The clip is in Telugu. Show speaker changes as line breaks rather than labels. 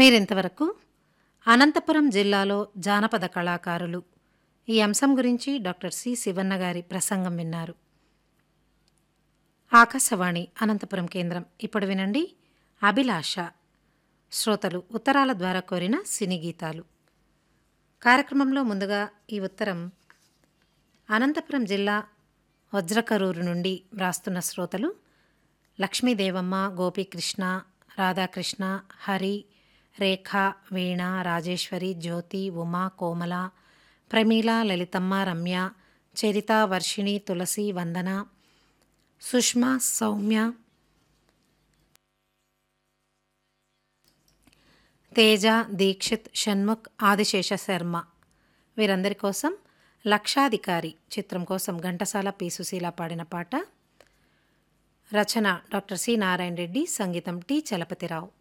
మీరింతవరకు అనంతపురం జిల్లాలో జానపద కళాకారులు ఈ అంశం గురించి డాక్టర్ సి శివన్న గారి ప్రసంగం విన్నారు ఆకాశవాణి అనంతపురం కేంద్రం ఇప్పుడు వినండి అభిలాష శ్రోతలు ఉత్తరాల ద్వారా కోరిన సినీ గీతాలు కార్యక్రమంలో ముందుగా ఈ ఉత్తరం అనంతపురం జిల్లా వజ్రకరూరు నుండి వ్రాస్తున్న శ్రోతలు లక్ష్మీదేవమ్మ గోపీకృష్ణ రాధాకృష్ణ హరి రేఖ వీణ రాజేశ్వరి జ్యోతి ఉమా కోమల ప్రమీల లలితమ్మ రమ్య చరిత వర్షిణి తులసి వందన సుష్మా సౌమ్య తేజ దీక్షిత్ షణ్ముఖ్ ఆదిశేష శర్మ వీరందరి కోసం లక్షాధికారి చిత్రం కోసం ఘంటసాల పి సుశీల పాడిన పాట రచన డాక్టర్ సి నారాయణ రెడ్డి సంగీతం టి చలపతిరావు